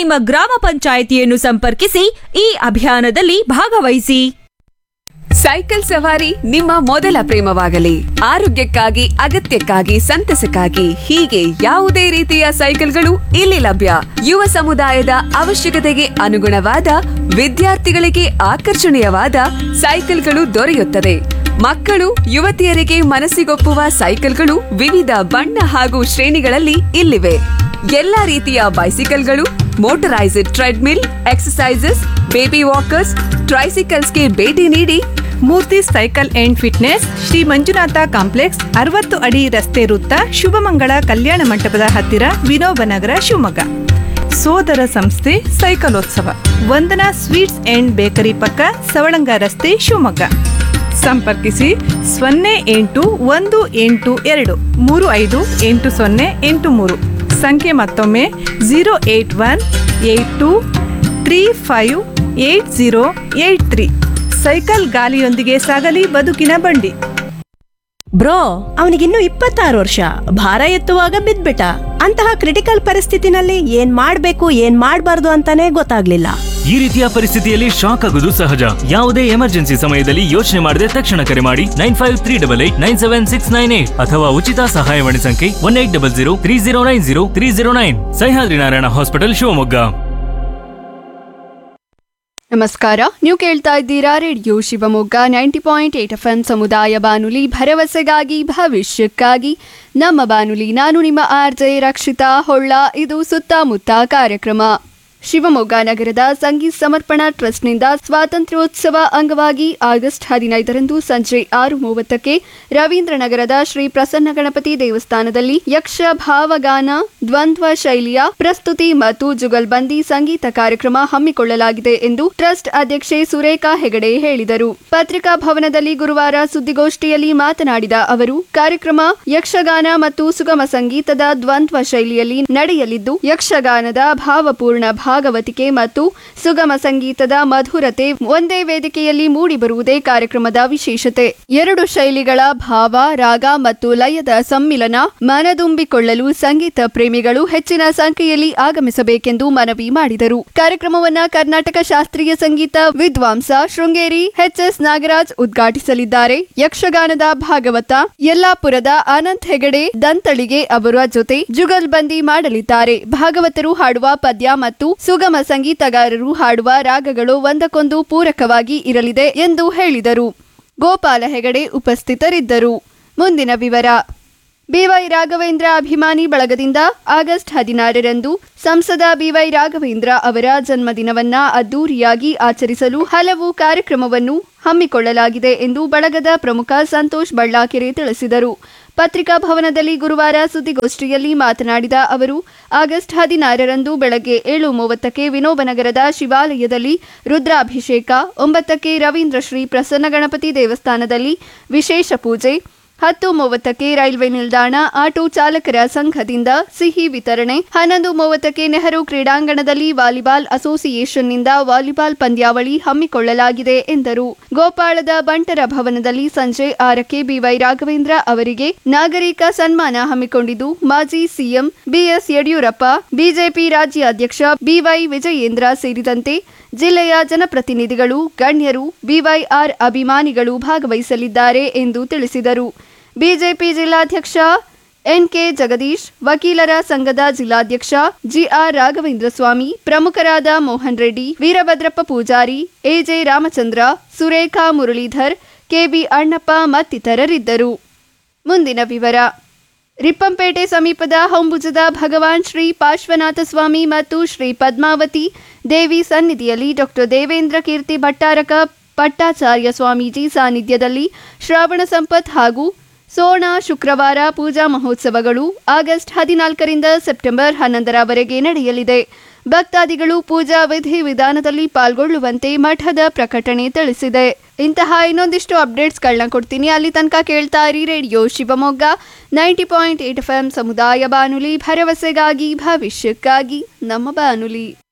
ನಿಮ್ಮ ಗ್ರಾಮ ಪಂಚಾಯಿತಿಯನ್ನು ಸಂಪರ್ಕಿಸಿ ಈ ಅಭಿಯಾನದಲ್ಲಿ ಭಾಗವಹಿಸಿ ಸೈಕಲ್ ಸವಾರಿ ನಿಮ್ಮ ಮೊದಲ ಪ್ರೇಮವಾಗಲಿ ಆರೋಗ್ಯಕ್ಕಾಗಿ ಅಗತ್ಯಕ್ಕಾಗಿ ಸಂತಸಕ್ಕಾಗಿ ಹೀಗೆ ಯಾವುದೇ ರೀತಿಯ ಸೈಕಲ್ಗಳು ಇಲ್ಲಿ ಲಭ್ಯ ಯುವ ಸಮುದಾಯದ ಅವಶ್ಯಕತೆಗೆ ಅನುಗುಣವಾದ ವಿದ್ಯಾರ್ಥಿಗಳಿಗೆ ಆಕರ್ಷಣೀಯವಾದ ಸೈಕಲ್ಗಳು ದೊರೆಯುತ್ತದೆ ಮಕ್ಕಳು ಯುವತಿಯರಿಗೆ ಮನಸ್ಸಿಗೊಪ್ಪುವ ಸೈಕಲ್ಗಳು ವಿವಿಧ ಬಣ್ಣ ಹಾಗೂ ಶ್ರೇಣಿಗಳಲ್ಲಿ ಇಲ್ಲಿವೆ ಎಲ್ಲಾ ರೀತಿಯ ಬೈಸಿಕಲ್ಗಳು motorised treadmill exercises baby walkers ಟ್ರೈಸಿಕಲ್ಸ್ಗೆ ಭೇಟಿ ನೀಡಿ Murthy cycle and fitness Shri Manjunatha complex ಅರವತ್ತು ಅಡಿ ರಸ್ತೆ ವೃತ್ತ ಶುಭಮಂಗಳ ಕಲ್ಯಾಣ ಮಂಟಪದ ಹತ್ತಿರ ವಿನೋಬನಗರ ಶಿವಮೊಗ್ಗ ಸೋದರ ಸಂಸ್ಥೆ ಸೈಕಲೋತ್ಸವ ವಂದನಾ ಸ್ವೀಟ್ಸ್ ಅಂಡ್ ಬೇಕರಿ ಪಕ್ಕ ಸವಳಂಗ ರಸ್ತೆ ಶಿವಮೊಗ್ಗ ಸಂಪರ್ಕಿಸಿ ಸೊನ್ನೆ ಎಂಟು ಒಂದು ಎಂಟು ಎರಡು ಮೂರು ಐದು ಎಂಟು ಸೊನ್ನೆ ಎಂಟು ಮೂರು ಸಂಖ್ಯೆ ಮತ್ತೊಮ್ಮೆ zero eight one eight two three five eight zero eight three cycle ಗಾಲಿಯೊಂದಿಗೆ ಸಾಗಲಿ ಬದುಕಿನ ಬಂಡಿ ಬ್ರೋ ಅವನಿಗಿನ್ನು ಇಪ್ಪತ್ತಾರು ವರ್ಷ ಭಾರ ಎತ್ತುವಾಗ ಬಿದ್ಬಿಟ್ಟ ಅಂತಹ ಕ್ರಿಟಿಕಲ್ ಪರಿಸ್ಥಿತಿನಲ್ಲಿ ಏನ್ ಮಾಡ್ಬೇಕು ಏನ್ ಮಾಡ್ಬಾರ್ದು ಅಂತಾನೆ ಗೊತ್ತಾಗ್ಲಿಲ್ಲ ಈ ರೀತಿಯ ಪರಿಸ್ಥಿತಿಯಲ್ಲಿ ಶಾಕ್ ಆಗುವುದು ಸಹಜ ಯಾವುದೇ ಎಮರ್ಜೆನ್ಸಿ ಸಮಯದಲ್ಲಿ ಯೋಚನೆ ಮಾಡದೆ ತಕ್ಷಣ ಕರೆ ಮಾಡಿ nine five three double eight nine seven six nine eight ಅಥವಾ ಉಚಿತ ಸಹಾಯವಾಣಿ ಸಂಖ್ಯೆ one eight double zero three zero nine zero three zero nine Sahyadri Narayana hospital Shivamogga ನಮಸ್ಕಾರ ನೀವು ಕೇಳ್ತಾ ಇದ್ದೀರಾ radio Shivamogga ninety point eight F M ಸಮುದಾಯ ಬಾನುಲಿ ಭರವಸೆಗಾಗಿ ಭವಿಷ್ಯಕ್ಕಾಗಿ ನಮ್ಮ ಬಾನುಲಿ ನಾನು ನಿಮ್ಮ ಆರ್ ಜೆ ರಕ್ಷಿತಾ ಹೊಳ್ಳ ಇದು ಸುತ್ತಮುತ್ತ ಕಾರ್ಯಕ್ರಮ ಶಿವಮೊಗ್ಗ ನಗರದ ಸಂಗೀತ ಸಮರ್ಪಣಾ ಟ್ರಸ್ಟ್ನಿಂದ ಸ್ವಾತಂತ್ರ್ಯೋತ್ಸವ ಅಂಗವಾಗಿ ಆಗಸ್ಟ್ ಹದಿನೈದರಂದು ಸಂಜೆ ಆರು ಮೂವತ್ತಕ್ಕೆ ರವೀಂದ್ರನಗರದ ಶ್ರೀ ಪ್ರಸನ್ನ ಗಣಪತಿ ದೇವಸ್ಥಾನದಲ್ಲಿ ಯಕ್ಷ ಭಾವಗಾನ ದ್ವಂದ್ವ ಶೈಲಿಯ ಪ್ರಸ್ತುತಿ ಮತ್ತು ಜುಗಲ್ಬಂದಿ ಸಂಗೀತ ಕಾರ್ಯಕ್ರಮ ಹಮ್ಮಿಕೊಳ್ಳಲಾಗಿದೆ ಎಂದು ಟ್ರಸ್ಟ್ ಅಧ್ಯಕ್ಷೆ ಸುರೇಖಾ ಹೆಗಡೆ ಹೇಳಿದರು ಪತ್ರಿಕಾ ಭವನದಲ್ಲಿ ಗುರುವಾರ ಸುದ್ದಿಗೋಷ್ಠಿಯಲ್ಲಿ ಮಾತನಾಡಿದ ಅವರು ಕಾರ್ಯಕ್ರಮ ಯಕ್ಷಗಾನ ಮತ್ತು ಸುಗಮ ಸಂಗೀತದ ದ್ವಂದ್ವ ಶೈಲಿಯಲ್ಲಿ ನಡೆಯಲಿದ್ದು ಯಕ್ಷಗಾನದ ಭಾವಪೂರ್ಣ ಭಾಗವತಿಕೆ ಮತ್ತು ಸುಗಮ ಸಂಗೀತದ ಮಧುರತೆ ಒಂದೇ ವೇದಿಕೆಯಲ್ಲಿ ಮೂಡಿಬರುವುದೇ ಕಾರ್ಯಕ್ರಮದ ವಿಶೇಷತೆ ಎರಡು ಶೈಲಿಗಳ ಭಾವ ರಾಗ ಮತ್ತು ಲಯದ ಸಮ್ಮಿಲನ ಮನದುಂಬಿಕೊಳ್ಳಲು ಸಂಗೀತ ಪ್ರೇಮಿಗಳು ಹೆಚ್ಚಿನ ಸಂಖ್ಯೆಯಲ್ಲಿ ಆಗಮಿಸಬೇಕೆಂದು ಮನವಿ ಮಾಡಿದರು ಕಾರ್ಯಕ್ರಮವನ್ನ ಕರ್ನಾಟಕ ಶಾಸ್ತ್ರೀಯ ಸಂಗೀತ ವಿದ್ವಾಂಸ ಶೃಂಗೇರಿ ಎಚ್ಎಸ್ ನಾಗರಾಜ್ ಉದ್ಘಾಟಿಸಲಿದ್ದಾರೆ ಯಕ್ಷಗಾನದ ಭಾಗವತ ಯಲ್ಲಾಪುರದ ಅನಂತ್ ಹೆಗಡೆ ದಂತಳಿಗೆ ಅವರ ಜೊತೆ ಜುಗಲ್ಬಂದಿ ಮಾಡಲಿದ್ದಾರೆ ಭಾಗವತರು ಹಾಡುವ ಪದ್ಯ ಮತ್ತು ಸುಗಮ ಸಂಗೀತಗಾರರು ಹಾಡುವ ರಾಗಗಳು ಒಂದಕ್ಕೊಂದು ಪೂರಕವಾಗಿ ಇರಲಿದೆ ಎಂದು ಹೇಳಿದರು ಗೋಪಾಲ ಹೆಗಡೆ ಉಪಸ್ಥಿತರಿದ್ದರು ಮುಂದಿನ ವಿವರ ಬಿವೈ ರಾಘವೇಂದ್ರ ಅಭಿಮಾನಿ ಬಳಗದಿಂದ ಆಗಸ್ಟ್ ಹದಿನಾರರಂದು ಸಂಸದ ಬಿವೈ ರಾಘವೇಂದ್ರ ಅವರ ಜನ್ಮದಿನವನ್ನ ಅದ್ದೂರಿಯಾಗಿ ಆಚರಿಸಲು ಹಲವು ಕಾರ್ಯಕ್ರಮವನ್ನು ಹಮ್ಮಿಕೊಳ್ಳಲಾಗಿದೆ ಎಂದು ಬಳಗದ ಪ್ರಮುಖ ಸಂತೋಷ್ ಬಳ್ಳಾಕೆರೆ ತಿಳಿಸಿದರು ಪತ್ರಿಕಾ ಭವನದಲ್ಲಿ ಗುರುವಾರ ಸುದ್ದಿಗೋಷ್ಠಿಯಲ್ಲಿ ಮಾತನಾಡಿದ ಅವರು ಆಗಸ್ಟ್ ಹದಿನಾರರಂದು ಬೆಳಗ್ಗೆ ಏಳು ಮೂವತ್ತಕ್ಕೆ ವಿನೋಬನಗರದ ಶಿವಾಲಯದಲ್ಲಿ ರುದ್ರಾಭಿಷೇಕ ಒಂಬತ್ತಕ್ಕೆ ರವೀಂದ್ರ ಶ್ರೀ ಪ್ರಸನ್ನ ಗಣಪತಿ ದೇವಸ್ಥಾನದಲ್ಲಿ ವಿಶೇಷ ಪೂಜೆ ಹತ್ತು ಮೂವತ್ತಕ್ಕೆ ರೈಲ್ವೆ ನಿಲ್ದಾಣ ಆಟೋ ಚಾಲಕರ ಸಂಘದಿಂದ ಸಿಹಿ ವಿತರಣೆ ಹನ್ನೊಂದು ಮೂವತ್ತಕ್ಕೆ ನೆಹರು ಕ್ರೀಡಾಂಗಣದಲ್ಲಿ ವಾಲಿಬಾಲ್ ಅಸೋಸಿಯೇಷನ್ನಿಂದ ವಾಲಿಬಾಲ್ ಪಂದ್ಯಾವಳಿ ಹಮ್ಮಿಕೊಳ್ಳಲಾಗಿದೆ ಎಂದರು ಗೋಪಾಳದ ಬಂಟರ ಭವನದಲ್ಲಿ ಸಂಜೆ ಆರಕ್ಕೆ ಬಿವೈ ರಾಘವೇಂದ್ರ ಅವರಿಗೆ ನಾಗರಿಕ ಸನ್ಮಾನ ಹಮ್ಮಿಕೊಂಡಿದ್ದು ಮಾಜಿ ಸಿಎಂ ಬಿಎಸ್ ಯಡಿಯೂರಪ್ಪ ಬಿಜೆಪಿ ರಾಜ್ಯಾಧ್ಯಕ್ಷ ಬಿವೈ ವಿಜಯೇಂದ್ರ ಸೇರಿದಂತೆ ಜಿಲ್ಲೆಯ ಜನಪ್ರತಿನಿಧಿಗಳು ಗಣ್ಯರು ಬಿವೈಆರ್ ಅಭಿಮಾನಿಗಳು ಭಾಗವಹಿಸಲಿದ್ದಾರೆ ಎಂದು ತಿಳಿಸಿದರು ಬಿಜೆಪಿ ಜಿಲ್ಲಾಧ್ಯಕ್ಷ ಎನ್ಕೆ ಜಗದೀಶ್ ವಕೀಲರ ಸಂಘದ ಜಿಲ್ಲಾಧ್ಯಕ್ಷ ಜಿಆರ್ ರಾಘವೇಂದ್ರ ಸ್ವಾಮಿ ಪ್ರಮುಖರಾದ ಮೋಹನ್ ರೆಡ್ಡಿ ವೀರಭದ್ರಪ್ಪ ಪೂಜಾರಿ ಎಜೆ ರಾಮಚಂದ್ರ ಸುರೇಖಾ ಮುರಳೀಧರ್ ಕೆಬಿ ಅಣ್ಣಪ್ಪ ಮತ್ತಿತರರಿದ್ದರು ಮುಂದಿನ ವಿವರ ರಿಪ್ಪಂಪೇಟೆ ಸಮೀಪದ ಹೊಂಬುಜದ ಭಗವಾನ್ ಶ್ರೀ ಪಾರ್ಶ್ವನಾಥ ಸ್ವಾಮಿ ಮತ್ತು ಶ್ರೀ ಪದ್ಮಾವತಿ ದೇವಿ ಸನ್ನಿಧಿಯಲ್ಲಿ ಡಾಕ್ಟರ್ ದೇವೇಂದ್ರ ಕೀರ್ತಿ ಭಟ್ಟಾರಕ ಪಟ್ಟಾಚಾರ್ಯ ಸ್ವಾಮೀಜಿ ಸಾನ್ನಿಧ್ಯದಲ್ಲಿ ಶ್ರಾವಣ ಸಂಪತ್ ಹಾಗೂ ಸೋಣ ಶುಕ್ರವಾರ ಪೂಜಾ ಮಹೋತ್ಸವಗಳು ಆಗಸ್ಟ್ ಹದಿನಾಲ್ಕರಿಂದ ಸೆಪ್ಟೆಂಬರ್ ಹನ್ನೊಂದರವರೆಗೆ ನಡೆಯಲಿದೆ ಭಕ್ತಾದಿಗಳು ಪೂಜಾ ವಿಧಿ ವಿಧಾನದಲ್ಲಿ ಪಾಲ್ಗೊಳ್ಳುವಂತೆ ಮಠದ ಪ್ರಕಟಣೆ ತಿಳಿಸಿದೆ ಇಂತಹ ಇನ್ನೊಂದಿಷ್ಟು ಅಪ್ಡೇಟ್ಸ್ಗಳನ್ನ ಕೊಡ್ತೀನಿ ಅಲ್ಲಿ ತನಕ ಕೇಳ್ತಾ ಇರಿ radio Shivamogga ninety point eight F M ಸಮುದಾಯ ಬಾನುಲಿ ಭರವಸೆಗಾಗಿ ಭವಿಷ್ಯಕ್ಕಾಗಿ ನಮ್ಮ ಬಾನುಲಿ